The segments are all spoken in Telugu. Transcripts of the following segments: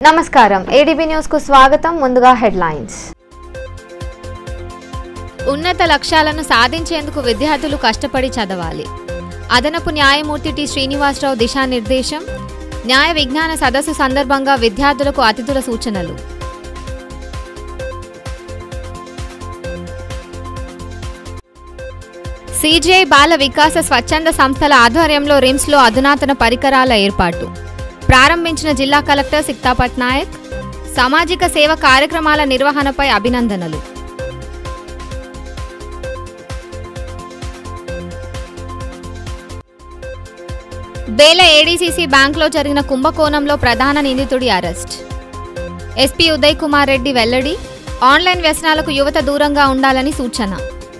నమస్కారం ఏడీబీ న్యూస్ కు స్వాగతం ముందుగా హెడ్లైన్స్ ఉన్నత లక్ష్యాలను సాధించేందుకు విద్యార్థులు కష్టపడి చదవాలి అదనపు న్యాయమూర్తి టి శ్రీనివాసరావు దిశానిర్దేశం న్యాయ విజ్ఞాన సదస్సు సందర్భంగా విద్యార్థులకు అతిథుల సూచనలు సిజిఐ బాల వికాస స్వచ్ఛంద సంస్థల ఆధ్వర్యంలో రిమ్స్లో అధునాతన పరికరాల ఏర్పాటు ప్రారంభించిన జిల్లా కలెక్టర్ సిక్తా పట్నాయక్ సామాజిక సేవ కార్యక్రమాల నిర్వహణపై అభినందనలు బేల ఏడీసీసీ బ్యాంక్లో జరిగిన కుంభకోణంలో ప్రధాన నిందితుడి అరెస్ట్ ఎస్పీ ఉదయ్ కుమార్ రెడ్డి వెల్లడి ఆన్లైన్ వ్యసనాలకు యువత దూరంగా ఉండాలని సూచన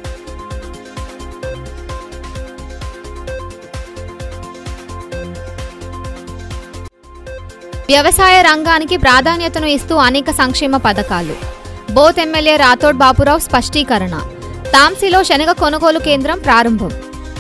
వ్యవసాయ రంగానికి ప్రాధాన్యతను ఇస్తూ అనేక సంక్షేమ పథకాలు బోత్ ఎమ్మెల్యే రాథోడ్ బాపురావు స్పష్టీకరణ తాంసీలో శనగ కొనుగోలు కేంద్రం ప్రారంభం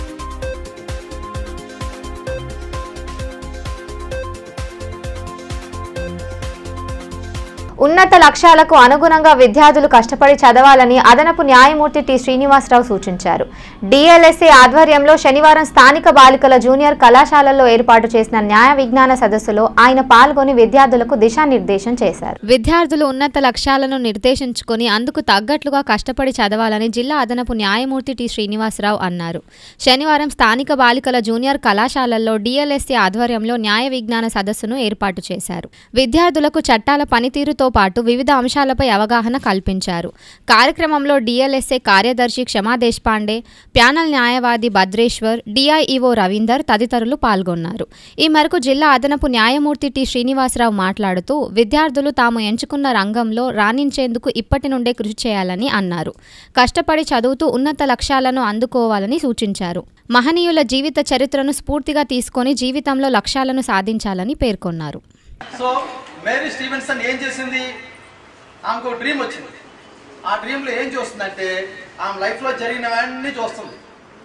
ఉన్నత లక్ష్యాలకు అనుగుణంగా విద్యార్థులు కష్టపడి చదవాలని అదనపు న్యాయమూర్తి టి శ్రీనివాసరావు సూచించారు డిఎల్ఎస్ఏ ఆధ్వర్యంలో శనివారం స్థానిక బాలికల జూనియర్ కళాశాలల్లో ఏర్పాటు చేసిన న్యాయ విజ్ఞాన సదస్సులో ఆయన పాల్గొని విద్యార్థులకు దిశానిర్దేశం చేశారు విద్యార్థులు ఉన్నత లక్ష్యాలను నిర్దేశించుకొని అందుకు తగ్గట్లుగా కష్టపడి చదవాలని జిల్లా అదనపు న్యాయమూర్తి టి శ్రీనివాసరావు అన్నారు శనివారం స్థానిక బాలికల జూనియర్ కళాశాలల్లో డిఎల్ఎస్సీ ఆధ్వర్యంలో న్యాయ విజ్ఞాన సదస్సును ఏర్పాటు చేశారు విద్యార్థులకు చట్టాల పనితీరుతో పాటు వివిధ అంశాలపై అవగాహన కల్పించారు కార్యక్రమంలో డిఎల్ఎస్ఏ కార్యదర్శి క్షమా దేశపాండే ప్యానల్ న్యాయవాది భద్రేశ్వర్ డిఐఈఓ రవీందర్ తదితరులు పాల్గొన్నారు ఈ మేరకు జిల్లా అదనపు న్యాయమూర్తి టి శ్రీనివాసరావు మాట్లాడుతూ విద్యార్థులు తాము ఎంచుకున్న రంగంలో రాణించేందుకు ఇప్పటి నుండే కృషి చేయాలని అన్నారు కష్టపడి చదువుతూ ఉన్నత లక్ష్యాలను అందుకోవాలని సూచించారు మహనీయుల జీవిత చరిత్రను స్ఫూర్తిగా తీసుకొని జీవితంలో లక్ష్యాలను సాధించాలని పేర్కొన్నారు సో మేరీ స్టీవెన్సన్ ఏం చేసింది ఆమెకు ఒక డ్రీమ్ వచ్చింది ఆ డ్రీమ్లో ఏం చూస్తుందంటే ఆమె లైఫ్లో జరిగినవన్నీ చూస్తుంది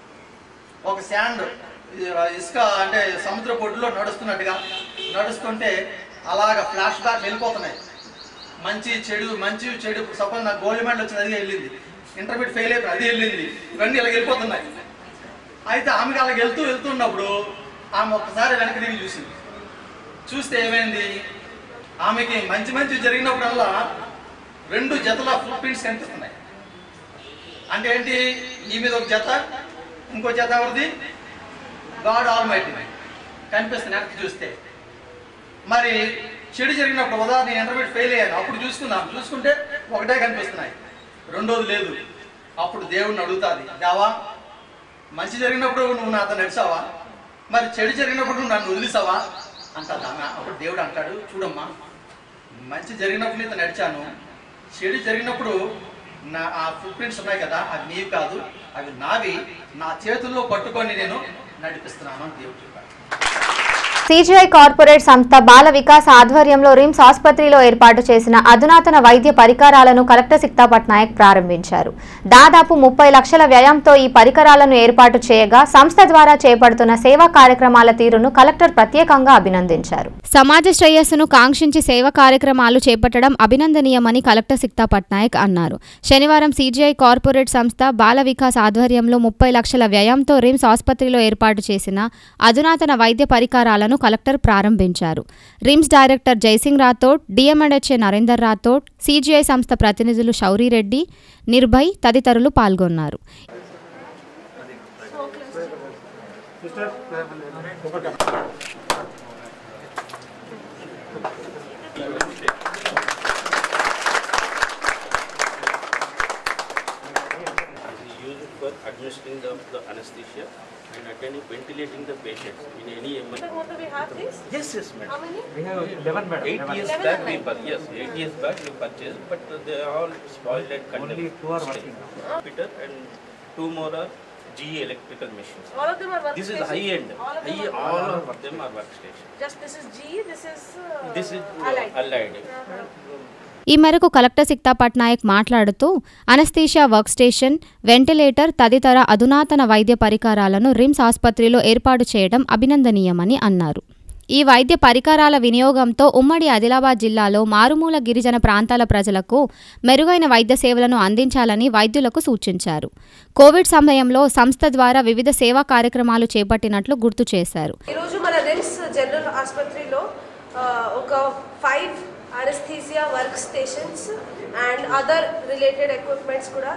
ఒక శాండ్ ఇసుక అంటే సముద్ర పొడ్డులో నడుస్తున్నట్టుగా నడుస్తుంటే అలాగ ఫ్లాష్ బ్యాక్ వెళ్ళిపోతున్నాయి మంచి చెడు మంచి చెడు సపోజ్ నాకు గోల్డ్ మెడల్ వచ్చింది అది వెళ్ళింది ఇంటర్మీడియట్ ఫెయిల్ అయిపోయింది అది వెళ్ళింది ఇవన్నీ ఇలా వెళ్ళిపోతున్నాయి అయితే ఆమెకి అలాగ వెళ్తూ వెళ్తున్నప్పుడు ఆమె ఒక్కసారి వెనక్కి తిరిగి చూసింది చూస్తే ఏమైంది ఆమెకి మంచి మంచి జరిగినప్పుడల్లా రెండు జతల ఫుట్ ప్రింట్స్ కనిపిస్తున్నాయి అంటే ఏంటి ఈ మీద ఒక జత ఇంకో జత ఎవరిది గాడ్ ఆల్ మైటీ కనిపిస్తుంది వెనక్కి చూస్తే మరి చెడు జరిగినప్పుడు ఉదాహరణ ఇంటర్మీడియట్ ఫెయిల్ అయ్యాను అప్పుడు చూసుకుందాం చూసుకుంటే ఒకటే కనిపిస్తున్నాయి రెండోది లేదు అప్పుడు దేవుడిని అడుగుతాది దేవా మంచి జరిగినప్పుడు నువ్వు నాతో నడిచావా మరి చెడు జరిగినప్పుడు నువ్వు నన్ను వదిలిసావా అంటాడు ఆమె అప్పుడు దేవుడు అంటాడు చూడమ్మా మంచి జరిగినప్పుడు నీతో నడిచాను చెడు జరిగినప్పుడు నా ఆ ఫుట్ ప్రింట్స్ ఉన్నాయి కదా అవి నీవి కాదు అవి నావి నా చేతుల్లో పట్టుకొని నేను నడిపిస్తున్నాను అని దేవుడు చెప్పాడు సిజిఐ కార్పొరేట్ సంస్థ బాల వికాస్ ఆధ్వర్యంలో రిమ్స్ ఆసుపత్రిలో ఏర్పాటు చేసిన అధునాతన వైద్య పరికరాలను కలెక్టర్ సిక్తా పట్నాయక్ ప్రారంభించారు దాదాపు ముప్పై లక్షల వ్యయంతో ఈ పరికరాలను ఏర్పాటు చేయగా సంస్థ ద్వారా చేపడుతున్న సేవా కార్యక్రమాల తీరును కలెక్టర్ ప్రత్యేకంగా అభినందించారు సమాజ శ్రేయస్సును కాంక్షించి సేవ కార్యక్రమాలు చేపట్టడం అభినందనీయమని కలెక్టర్ సిక్తా పట్నాయక్ అన్నారు శనివారం సీజీఐ కార్పొరేట్ సంస్థ బాల వికాస్ ఆధ్వర్యంలో ముప్పై లక్షల వ్యయంతో రిమ్స్ ఆసుపత్రిలో ఏర్పాటు చేసిన అధునాతన వైద్య పరికరాలను కలెక్టర్ ప్రారంభించారు రిమ్స్ డైరెక్టర్ జైసింగ్ రాథోడ్ డిఎంఎడ్హెచ్ఏ నరేందర్ రాథోడ్ సీజీఐ సంస్థ ప్రతినిధులు శౌరిరెడ్డి నిర్భయ్ తదితరులు పాల్గొన్నారు We use it for administering the, the anesthesia and attending, ventilating the patients in any emergency. Sir, what do we have this? Yes, yes, madam. How many? We have 11 madam. Eight 11. years Eleven back and we nine. pur- yes, eight years back we purchased, but uh, they are all spoiled and condemned. Only two are still. working now. Peter and two more are GE electrical machines. All of them are This is workstations? high end. All of them High, are all of them are workstation. Just this is G, this is uh, This is uh, allied. allied. ఈ మేరకు కలెక్టర్ సిక్తా పట్నాయక్ మాట్లాడుతూ అనస్థీషియా వర్క్ స్టేషన్ వెంటిలేటర్ తదితర అధునాతన వైద్య పరికరాలను రిమ్స్ ఆసుపత్రిలో ఏర్పాటు చేయడం అభినందనీయమని అన్నారు ఈ వైద్య పరికరాల వినియోగంతో ఉమ్మడి ఆదిలాబాద్ జిల్లాలో మారుమూల గిరిజన ప్రాంతాల ప్రజలకు మెరుగైన వైద్య సేవలను అందించాలని వైద్యులకు సూచించారు కోవిడ్ సమయంలో సంస్థ ద్వారా వివిధ సేవా కార్యక్రమాలు చేపట్టినట్లు గుర్తు చేశారు ఈరోజు మన రిమ్స్ జనరల్ ఆసుపత్రిలో ఆ, ఒక five anaesthesia work stations and other related equipments కూడా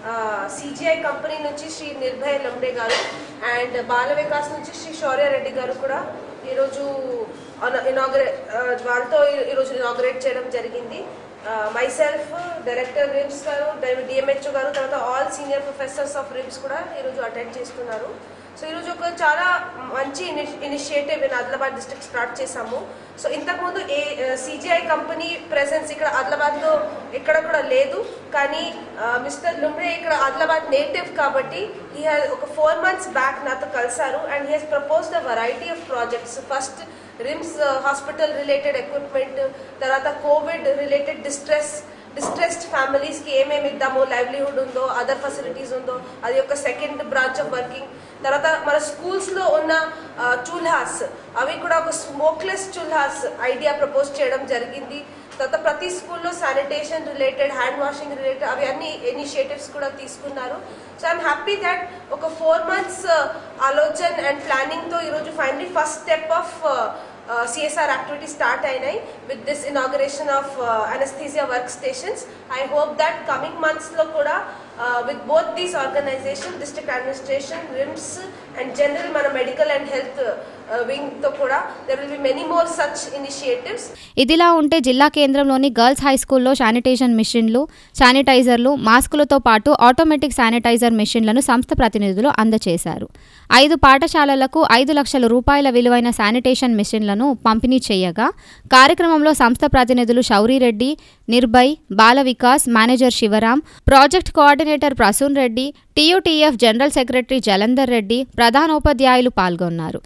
సిజిఐ కంపెనీ నుంచి శ్రీ నిర్భయ్ లంబడే గారు అండ్ బాల వికాస్ నుంచి శ్రీ శౌర్య రెడ్డి గారు కూడా ఈరోజు ఇనాగ్రేట్ వాళ్ళతో ఈ- ఈరోజు ఇనాగ్రేట్ చేయడం జరిగింది మై సెల్ఫ్ డైరెక్టర్ రిమ్స్ గారు డిఎంహెచ్ఓ గారు తర్వాత all senior professors of RIMS కూడా ఈరోజు అటెండ్ చేస్తున్నారు సో ఈరోజు ఒక చాలా మంచి initiative in Adilabad district start చేశాము సో ఇంతకుముందు ఏ సిజిఐ కంపెనీ ప్రెసెన్స్ ఇక్కడ ఆదిలాబాద్లో ఎక్కడ కూడా లేదు కానీ మిస్టర్ లుమ్రే ఇక్కడ ఆదిలాబాద్ నేటివ్ కాబట్టి ఈ ఒక ఫోర్ మంత్స్ బ్యాక్ నాతో కలిసారు and he has proposed a variety of projects first RIMS hospital related equipment తర్వాత కోవిడ్ రిలేటెడ్ డిస్ట్రెస్ డిస్ట్రెస్డ్ ఫ్యామిలీస్కి ఏమేమి ఇద్దామో లైవ్లీహుడ్ ఉందో అదర్ ఫెసిలిటీస్ ఉందో అది ఒక సెకండ్ బ్రాంచ్ ఆఫ్ వర్కింగ్ తర్వాత మన స్కూల్స్లో ఉన్న చూల్హాస్ అవి కూడా ఒక స్మోక్లెస్ చూల్హాస్ ఐడియా ప్రపోజ్ చేయడం జరిగింది తర్వాత ప్రతి స్కూల్లో sanitation related hand washing related అవి అన్ని ఇనిషియేటివ్స్ కూడా తీసుకున్నారు సో ఐఎమ్ హ్యాపీ దట్ ఒక ఫోర్ మంత్స్ ఆలోచన అండ్ ప్లానింగ్తో ఈరోజు finally first step of CSR activity start అయినాయి with this inauguration of anaesthesia work stations I hope that coming మంత్స్లో కూడా with both these organisation district administration RIMS and general మన మెడికల్ అండ్ హెల్త్ వింగ్తో కూడా there will be many more such initiatives ఇదిలా ఉంటే జిల్లా కేంద్రంలోని గర్ల్స్ హై స్కూల్లో శానిటేషన్ మిషన్లు శానిటైజర్లు మాస్కులతో పాటు ఆటోమేటిక్ శానిటైజర్ మిషన్లను సంస్థ ప్రతినిధులు అందజేశారు ఐదు పాఠశాలలకు ఐదు లక్షల రూపాయల విలువైన శానిటేషన్ మిషన్లను పంపిణీ చేయగా కార్యక్రమంలో సంస్థ ప్రతినిధులు Shourireddy Nirbhay Bala Vikas manager Shivaram project coordinator Prasoon Reddy TUTF general secretary Jalandhar Reddy ప్రధానోపాధ్యాయులు పాల్గొన్నారు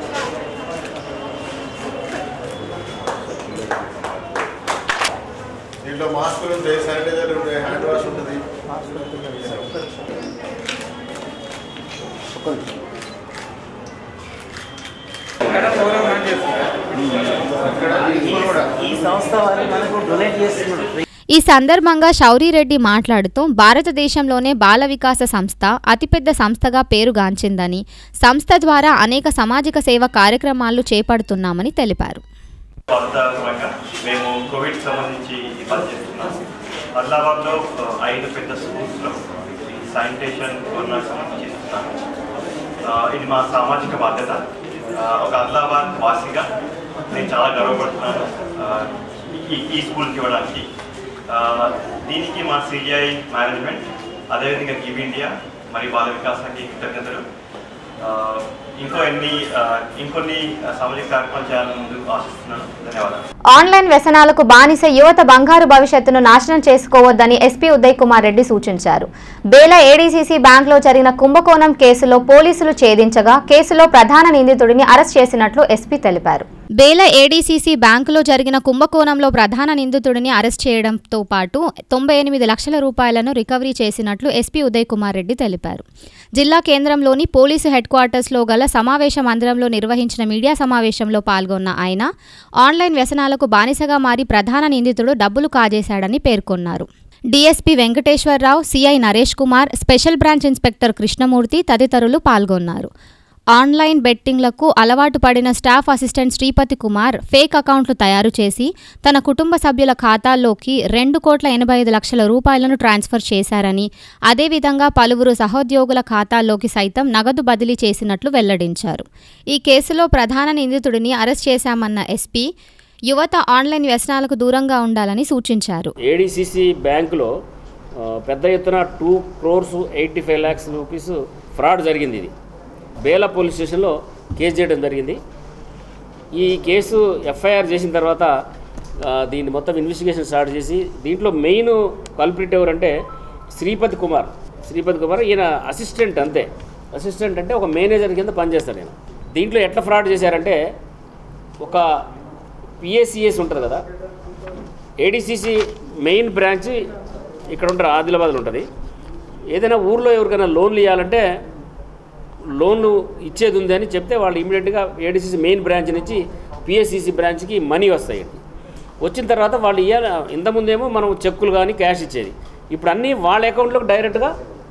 దీంట్లో మాస్కులు ఉంటాయి శానిటైజర్ ఉంటాయి హ్యాండ్ వాష్ ఉంటుంది ఈ సంస్థ వారు మనకు డొనేట్ చేస్తున్నారు ఈ సందర్భంగా శౌరిరెడ్డి మాట్లాడుతూ భారతదేశంలోనే బాల వికాస సంస్థ అతిపెద్ద సంస్థగా పేరుగాంచిందని సంస్థ ద్వారా అనేక సామాజిక సేవ కార్యక్రమాలు చేపడుతున్నామని తెలిపారు పరంగా మేము కోవిడ్ సంబంధించి ఈ పని చేస్తున్నాం ఆదిలాబాద్లో ఆ, ఐదు పెద్ద స్కూల్స్లో ఈ శానిటేషన్ గవర్నర్ సంబంధించి ఇస్తున్నాం ఆ, ఇది మా సామాజిక బాధ్యత ఆ, ఒక ఆదిలాబాద్ వాసిగా నేను చాలా గర్వపడుతున్నాను ఆ, ఈ ఈ స్కూల్కి ఇవ్వడానికి ఆ, దీనికి మా సిజిఐ మేనేజ్మెంట్ అదేవిధంగా గివ్ ఇండియా మరియు బాల వికాసానికి కృతజ్ఞతలు ఆ, ఇంకో ఎన్ని ఆ, ఇంకొన్ని ఆ, సామాజిక కార్యక్రమాలు చేయాలని ముందు ఆశిస్తున్నాను ధన్యవాదాలు ఆన్లైన్ వ్యసనాలకు బానిస యువత బంగారు భవిష్యత్తును నాశనం చేసుకోవద్దని ఎస్పీ ఉదయ్ కుమార్ రెడ్డి సూచించారు బేల ఏడీసీసీ బ్యాంకులో జరిగిన కుంభకోణం కేసులో పోలీసులు ఛేదించగా కేసులో ప్రధాన నిందితుడిని అరెస్ట్ చేసినట్లు ఎస్పీ తెలిపారు బేల ఏడీసీసీ బ్యాంకులో జరిగిన కుంభకోణంలో ప్రధాన నిందితుడిని అరెస్ట్ చేయడంతో పాటు తొంభై ఎనిమిది లక్షల రూపాయలను రికవరీ చేసినట్లు ఎస్పీ ఉదయ్ కుమార్ రెడ్డి తెలిపారు జిల్లా కేంద్రంలోని పోలీసు హెడ్ క్వార్టర్స్లో గల సమావేశ మందిరంలో నిర్వహించిన మీడియా సమావేశంలో పాల్గొన్న ఆయన ఆన్లైన్ వ్యసనాలకు బానిసగా మారి ప్రధాన నిందితుడు డబ్బులు కాజేశాడని పేర్కొన్నారు DSP Venkateswararao CI Naresh Kumar special branch inspector Krishnamurthy తదితరులు పాల్గొన్నారు ఆన్లైన్ బెట్టింగ్లకు అలవాటు పడిన staff assistant Sripathi Kumar fake అకౌంట్లు తయారు చేసి తన కుటుంబ సభ్యుల ఖాతాల్లోకి రెండు కోట్ల ఎనభై ఐదు లక్షల రూపాయలను ట్రాన్స్ఫర్ చేశారని అదేవిధంగా పలువురు సహోద్యోగుల ఖాతాల్లోకి సైతం నగదు బదిలీ చేసినట్లు వెల్లడించారు ఈ కేసులో ప్రధాన నిందితుడిని అరెస్ట్ చేశామన్న ఎస్పీ యువత ఆన్లైన్ వ్యసనాలకు దూరంగా ఉండాలని సూచించారు ఏడీసీసీ బ్యాంకులో ఆ, పెద్ద ఎత్తున two crores eighty five lakhs rupees fraud జరిగింది ఇది బేలా పోలీస్ స్టేషన్లో కేసు చేయడం జరిగింది ఈ కేసు ఎఫ్ఐఆర్ చేసిన తర్వాత ఆ, దీన్ని మొత్తం ఇన్వెస్టిగేషన్ స్టార్ట్ చేసి దీంట్లో మెయిన్ కల్ప్రిట్ ఎవరంటే శ్రీపతి కుమార్ శ్రీపతి కుమార్ ఈయన అసిస్టెంట్ అంతే అసిస్టెంట్ అంటే ఒక మేనేజర్ కింద పనిచేస్తాడు నేను దీంట్లో ఎట్లా ఫ్రాడ్ చేశారంటే ఒక పిఏసిఎస్ ఉంటుంది కదా ఏడీసీసీ మెయిన్ బ్రాంచ్ ఇక్కడ ఉంటారు ఆదిలాబాద్లో ఉంటుంది ఏదైనా ఊర్లో ఎవరికైనా లోన్లు ఇవ్వాలంటే లోన్లు ఇచ్చేది ఉంది అని చెప్తే వాళ్ళు ఇమీడియట్గా ఏడీసీసీ మెయిన్ బ్రాంచ్ నుంచి పిఎస్సిసి బ్రాంచ్కి మనీ వస్తాయండి వచ్చిన తర్వాత వాళ్ళు ఇయ్యాల ఇంతకుముందేమో మనం చెక్కులు కానీ క్యాష్ ఇచ్చేది ఇప్పుడు అన్నీ వాళ్ళ అకౌంట్లోకి డైరెక్ట్గా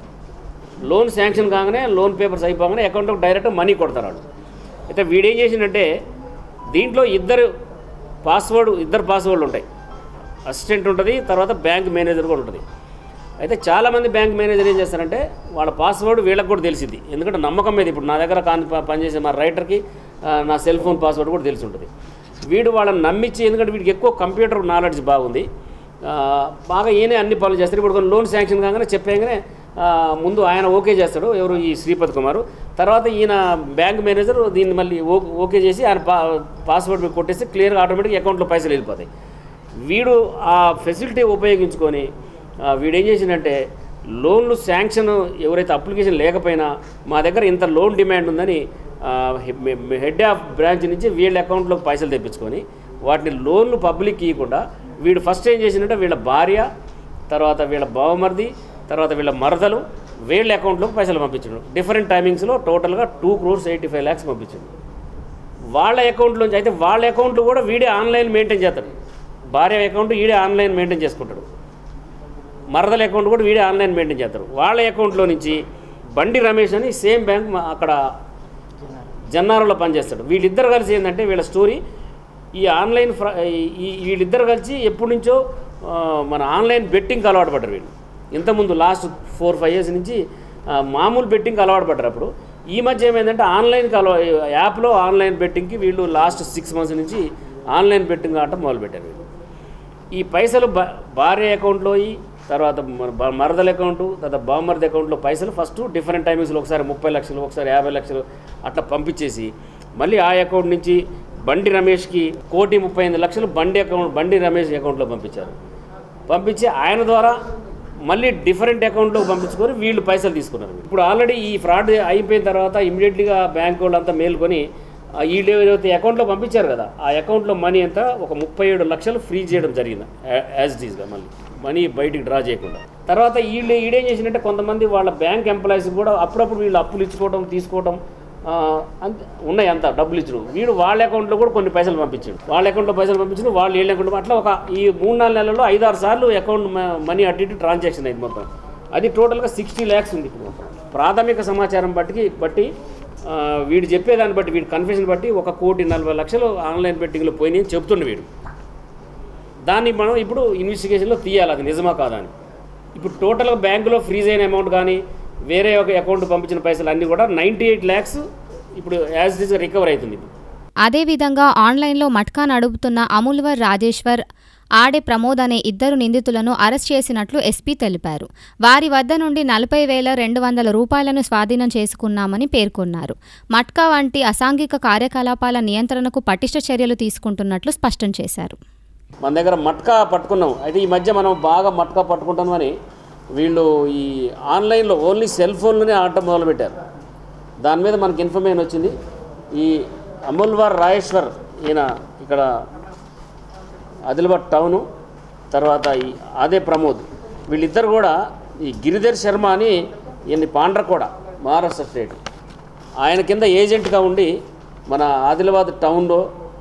లోన్ శాంక్షన్ కాగానే లోన్ పేపర్స్ అయిపోగానే అకౌంట్లోకి డైరెక్ట్ మనీ కొడతారు వాళ్ళు అయితే వీడేం చేసిండంటే దీంట్లో ఇద్దరు పాస్వర్డ్ ఇద్దరు పాస్వర్డ్లు ఉంటాయి అసిస్టెంట్ ఉంటుంది తర్వాత బ్యాంక్ మేనేజర్ కూడా ఉంటుంది అయితే చాలామంది బ్యాంక్ మేనేజర్ ఏం చేస్తారంటే వాళ్ళ పాస్వర్డ్ వీళ్ళకి కూడా తెలిసింది ఎందుకంటే నమ్మకం మీద ఇప్పుడు నా దగ్గర కాని ప- పనిచేసే మా రైటర్కి ఆ, నా సెల్ ఫోన్ పాస్వర్డ్ కూడా తెలిసి ఉంటుంది వీడు వాళ్ళని నమ్మించి ఎందుకంటే వీడికి ఎక్కువ కంప్యూటర్ నాలెడ్జ్ బాగుంది ఆ, బాగా ఈయనే అన్ని పనులు చేస్తారు ఇప్పుడు కొన్ని లోన్ శాంక్షన్ కాగానే చెప్పగానే ఆ, ముందు ఆయన ఓకే చేస్తాడు ఎవరు ఈ శ్రీపతి కుమార్ తర్వాత ఈయన బ్యాంక్ మేనేజర్ దీన్ని మళ్ళీ ఓ ఓకే చేసి ఆయన పా పాస్వర్డ్ కొట్టేస్తే క్లియర్గా ఆటోమేటిక్ అకౌంట్లో పైసలు వెళ్ళిపోతాయి వీడు ఆ ఫెసిలిటీ ఉపయోగించుకొని ఆ, వీడు ఏం చేసిందంటే లోన్లు శాంక్షన్ ఎవరైతే అప్లికేషన్ లేకపోయినా మా దగ్గర ఇంత లోన్ డిమాండ్ ఉందని ఆ, హె- హెడ్ ఆఫ్ బ్రాంచ్ నుంచి వీళ్ళ అకౌంట్లో పైసలు తెప్పించుకొని వాటిని లోన్లు పబ్లిక్ ఇవ్వకుండా వీడు ఫస్ట్ ఏం చేసిందంటే వీళ్ళ భార్య తర్వాత వీళ్ళ బావమరిది తర్వాత వీళ్ళ మరదలు వీళ్ళ అకౌంట్లోకి పైసలు పంపించాడు డిఫరెంట్ టైమింగ్స్లో టోటల్గా two crores eighty five lakhs పంపించాడు వాళ్ళ అకౌంట్లోంచి అయితే వాళ్ళ అకౌంట్ కూడా వీడే ఆన్లైన్ మెయింటైన్ చేస్తాడు భార్య అకౌంట్ వీడే ఆన్లైన్ మెయింటైన్ చేసుకుంటాడు మరదల అకౌంట్ కూడా వీడే ఆన్లైన్ మెయింటైన్ చేస్తారు వాళ్ళ అకౌంట్లో నుంచి బండి రమేష్ అని సేమ్ బ్యాంక్ మా- అక్కడ జన్నారంలో పనిచేస్తాడు వీళ్ళిద్దరు కలిసి ఏంటంటే వీళ్ళ స్టోరీ ఈ ఆన్లైన్ ఫ్రా ఈ వీళ్ళిద్దరు కలిసి ఎప్పటి నుంచో ఆ, మన ఆన్లైన్ బెట్టింగ్కి అలవాటు పడ్డారు వీళ్ళు ఇంతకుముందు లాస్ట్ ఫోర్ ఫైవ్ ఇయర్స్ నుంచి ఆ, మామూలు బెట్టింగ్కి అలవాటు పడ్డారు అప్పుడు ఈ మధ్య ఏమైందంటే ఆన్లైన్కి అలవా యాప్లో ఆన్లైన్ బెట్టింగ్కి వీళ్ళు లాస్ట్ సిక్స్ మంత్స్ నుంచి ఆన్లైన్ బెట్టింగ్ ఆడటం మొదలుపెట్టారు వీళ్ళు ఈ పైసలు భా- భార్య అకౌంట్లో ఈ తర్వాత మన బ- మరదల అకౌంటు తర్వాత బామ్మర్ది అకౌంట్లో పైసలు ఫస్ట్ డిఫరెంట్ టైమింగ్స్లో ఒకసారి ముప్పై లక్షలు ఒకసారి యాభై లక్షలు అట్లా పంపించేసి మళ్ళీ ఆ అకౌంట్ నుంచి బండి రమేష్కి కోటి ముప్పై ఎనిమిది లక్షలు బండి అకౌంట్ బండి రమేష్ అకౌంట్లో పంపించారు పంపించి ఆయన ద్వారా మళ్ళీ డిఫరెంట్ అకౌంట్లో పంపించుకొని వీళ్ళు పైసలు తీసుకున్నారు ఇప్పుడు ఆల్రెడీ ఈ ఫ్రాడ్ అయిపోయిన తర్వాత ఇమీడియట్లీగా బ్యాంక్ వాళ్ళంతా మేల్కొని ఆ వీళ్ళు ఏదైతే అకౌంట్లో పంపించారు కదా ఆ అకౌంట్లో మనీ అంతా ఒక ముప్పై ఏడు లక్షలు ఫ్రీ చేయడం జరిగింది యాజ్ డీస్గా మళ్ళీ మనీ బయటికి డ్రా చేయకుండా తర్వాత వీళ్ళు ఈడేం చేసిందంటే కొంతమంది వాళ్ళ బ్యాంక్ ఎంప్లాయీస్ కూడా అప్పుడప్పుడు వీళ్ళు అప్పులు ఇచ్చుకోవడం తీసుకోవడం ఆ, అంత ఉన్నాయి అంత డబ్బులు ఇచ్చడం వీడు వాళ్ళ అకౌంట్లో కూడా కొన్ని పైసలు పంపించాడు వాళ్ళ అకౌంట్లో పైసలు పంపించాడు వాళ్ళు వీళ్ళ అకౌంట్లో అట్లా ఒక ఈ మూడు నాలుగు నెలల్లో ఐదు ఆరు సార్లు అకౌంట్ మ- మనీ అటు ఇటు ట్రాన్సాక్షన్ అయింది మొత్తం అది టోటల్గా సిక్స్టీ ల్యాక్స్ ఉంది ఇప్పుడు మొత్తం. ప్రాథమిక సమాచారం బట్టి బట్టి ఆ, వీడు చెప్పేదాన్ని బట్టి వీడి కన్ఫ్యూజన్ బట్టి ఒక కోటి నలభై లక్షలు ఆన్లైన్ బెట్టింగ్లో పోయినాయి అని చెప్తుండే వీడు దాన్ని మనం ఇప్పుడు ఇన్వెస్టిగేషన్లో తీయాలి అది నిజమా కాదా అని ఇప్పుడు టోటల్గా బ్యాంకులో ఫ్రీజ్ అయిన అమౌంట్ కానీ వేరే ఒక అకౌంట్ పంపించిన పైసలు అన్నీ కూడా నైంటీ ఎయిట్ ల్యాక్స్ ఇప్పుడు యాజ్ ఇస్ రికవర్ అవుతుంది ఇప్పుడు అదేవిధంగా ఆన్లైన్లో మట్కా నడుపుతున్న అమూల్వర్ రాజేశ్వర్ ఆడే ప్రమోద్ అనే ఇద్దరు నిందితులను అరెస్ట్ చేసినట్లు ఎస్పీ తెలిపారు వారి వద్ద నుండి నలభై వేల రెండు వందల రూపాయలను స్వాధీనం చేసుకున్నామని పేర్కొన్నారు మట్కా వంటి అసాంఘిక కార్యకలాపాల నియంత్రణకు పటిష్ట చర్యలు తీసుకుంటున్నట్లు స్పష్టం చేశారు మన దగ్గర మట్కా పట్టుకున్నాం అయితే ఈ మధ్య మనం బాగా మట్కా పట్టుకుంటామని వీళ్ళు ఈ ఆన్లైన్లో ఓన్లీ సెల్ ఫోన్లోనే ఆడటం మొదలుపెట్టారు దాని మీద మనకి ఇన్ఫర్మేషన్ వచ్చింది ఈ అమూల్వార్ రాయేశ్వర్ ఈయన ఇక్కడ ఆదిలాబాద్ టౌను తర్వాత ఈ అదే ప్రమోద్ వీళ్ళిద్దరు కూడా ఈ గిరిధర్ శర్మ అని ఈయన పాండ్రకోడ మహారాష్ట్ర స్టేట్ ఆయన కింద ఏజెంట్గా ఉండి మన ఆదిలాబాద్ టౌన్లో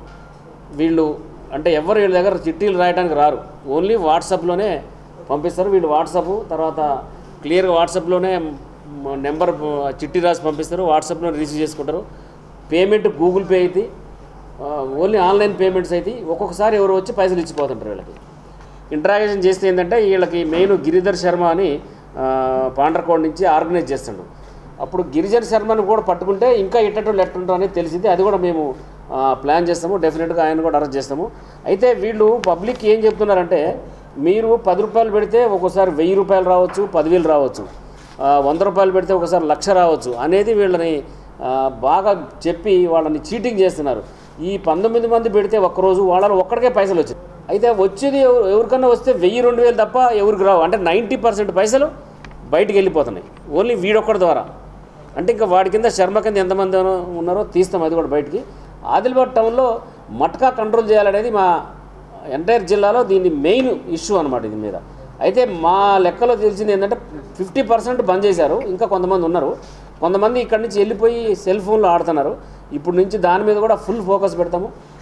వీళ్ళు అంటే ఎవరు వీళ్ళ దగ్గర చిట్టీలు రాయడానికి రారు ఓన్లీ వాట్సాప్లోనే పంపిస్తారు వీళ్ళు వాట్సాప్ తర్వాత క్లియర్గా వాట్సాప్లోనే మ- నెంబర్ ప- చిట్టి రాసి పంపిస్తారు వాట్సాప్లో రిసీవ్ చేసుకుంటారు పేమెంట్ గూగుల్ పే అయితే ఆ, ఓన్లీ ఆన్లైన్ పేమెంట్స్ అయితే ఒక్కొక్కసారి ఎవరు వచ్చి పైసలు ఇచ్చిపోతుంటారు వీళ్ళకి ఇంట్రాగేషన్ చేస్తే ఏంటంటే వీళ్ళకి మెయిన్ గిరిధర్ శర్మ అని ఆ, పాండ్రకోడ్ నుంచి ఆర్గనైజ్ చేస్తుండు అప్పుడు గిరిజన్ శర్మను కూడా పట్టుకుంటే ఇంకా ఇట్టటోళ్ళు ఎట్టుంటారు అనేది తెలిసింది అది కూడా మేము ఆ, ప్లాన్ చేస్తాము డెఫినెట్గా ఆయన కూడా అరెస్ట్ చేస్తాము అయితే వీళ్ళు పబ్లిక్ ఏం చెప్తున్నారంటే మీరు పది రూపాయలు పెడితే ఒక్కోసారి వెయ్యి రూపాయలు రావచ్చు పదివేలు రావచ్చు ఆ, వంద రూపాయలు పెడితే ఒకసారి లక్ష రావచ్చు అనేది వీళ్ళని ఆ, బాగా చెప్పి వాళ్ళని చీటింగ్ చేస్తున్నారు ఈ పంతొమ్మిది మంది పెడితే ఒక్కరోజు వాళ్ళలో ఒక్కడికే పైసలు వచ్చాయి అయితే వచ్చేది ఎవరు- ఎవరికన్నా వస్తే వెయ్యి రెండు వేలు తప్ప ఎవరికి రావు అంటే నైంటీ పర్సెంట్ పైసలు బయటికి వెళ్ళిపోతున్నాయి ఓన్లీ వీడొక్కడి ద్వారా అంటే ఇంకా వాడి కింద శర్మ కింద ఎంతమంది ఉన్నారో తీస్తాం అది కూడా బయటికి ఆదిలాబాద్ టౌన్లో మట్కా కంట్రోల్ చేయాలనేది మా ఎంటైర్ జిల్లాలో దీన్ని మెయిన్ ఇష్యూ అనమాట ఇది మీద అయితే మా లెక్కలో తెలిసింది ఏంటంటే ఫిఫ్టీ పర్సెంట్ బంద్ చేశారు ఇంకా కొంతమంది ఉన్నారు కొంతమంది ఇక్కడి నుంచి వెళ్ళిపోయి సెల్ ఫోన్లో ఆడుతున్నారు ఇప్పుడు నుంచి దాని మీద కూడా ఫుల్ ఫోకస్ పెడతాము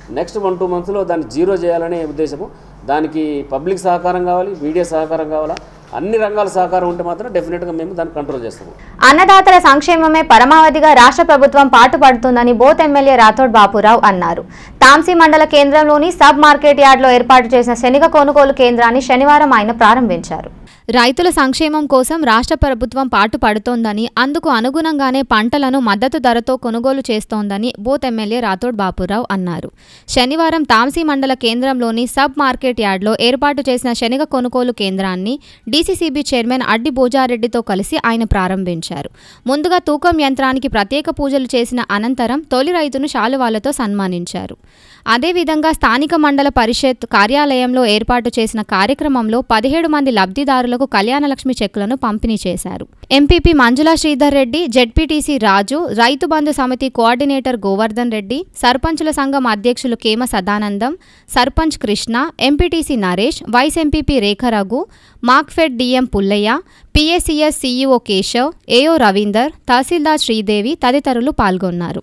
నెక్స్ట్ వన్ టూ మంత్స్లో దాన్ని జీరో చేయాలనే ఉద్దేశము దానికి పబ్లిక్ సహకారం కావాలి మీడియా సహకారం కావాలా అన్ని రంగాల సహకారం ఉంటే మాత్రం డెఫినెట్గా మేము దాన్ని కంట్రోల్ చేస్తాము అన్నదాతల సంక్షేమమే పరమావధిగా రాష్ట్ర ప్రభుత్వం పాటుపడుతుందని బోత్ ఎమ్మెల్యే రాథోడ్ బాపురావు అన్నారు తాంసీ మండల కేంద్రంలోని సబ్ మార్కెట్ యార్డ్లో ఏర్పాటు చేసిన శనగ కొనుగోలు కేంద్రాన్ని శనివారం ఆయన ప్రారంభించారు రైతుల సంక్షేమం కోసం రాష్ట్ర ప్రభుత్వం పాటుపడుతోందని అందుకు అనుగుణంగానే పంటలను మద్దతు ధరతో కొనుగోలు చేస్తోందని బోత్ ఎమ్మెల్యే రాథోడ్ బాపురావు అన్నారు శనివారం తాంసీ మండల కేంద్రంలోని సబ్ మార్కెట్ యార్డ్లో ఏర్పాటు చేసిన శనగ కొనుగోలు కేంద్రాన్ని డీసీసీబీ చైర్మన్ అడ్డి బోజారెడ్డితో కలిసి ఆయన ప్రారంభించారు ముందుగా తూకం యంత్రానికి ప్రత్యేక పూజలు చేసిన అనంతరం తొలి రైతును శాలువాలతో సన్మానించారు అదేవిధంగా స్థానిక మండల పరిషత్ కార్యాలయంలో ఏర్పాటు చేసిన కార్యక్రమంలో పదిహేడు మంది లబ్ధిదారులకు కళ్యాణలక్ష్మి చెక్కులను పంపిణీ చేశారు ఎంపీపీ మంజులా శ్రీధర్ రెడ్డి జెడ్పీటీసీ రాజు రైతు బంధు సమితి కోఆర్డినేటర్ గోవర్ధన్ రెడ్డి సర్పంచుల సంఘం అధ్యక్షులు Kema Sadanandam sarpanch Krishna MPTC Naresh vice MPP Rekharaghu Markfed DM Pullaiah PSCS CEO Keshav AO Ravinder తహసీల్దార్ శ్రీదేవి తదితరులు పాల్గొన్నారు